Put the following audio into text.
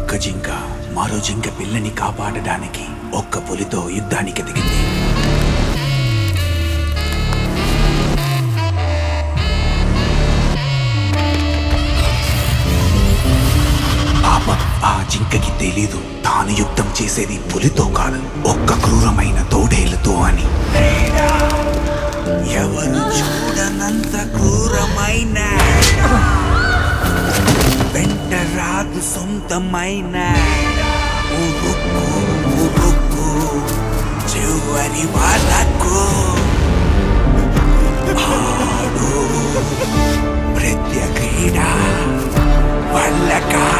ఒక్క జింక మరో జింక పిల్లని కాపాడడానికి ఒక్క పులితో యుద్ధానికి దిగింది పాపం ఆ జింకకి తెలీదు తాను యుద్ధం చేసేది పులితో కాదు ఒక్క క్రూరమైన తోడేలుతో అని ఎవరు చూడనంత క్రూరమైన వెంట రాదు సొంతమైన ఉరుక్కు ఉరుక్కు చివరి వాళ్ళకు ఆడు ప్రత్యేక వల్ల కాదు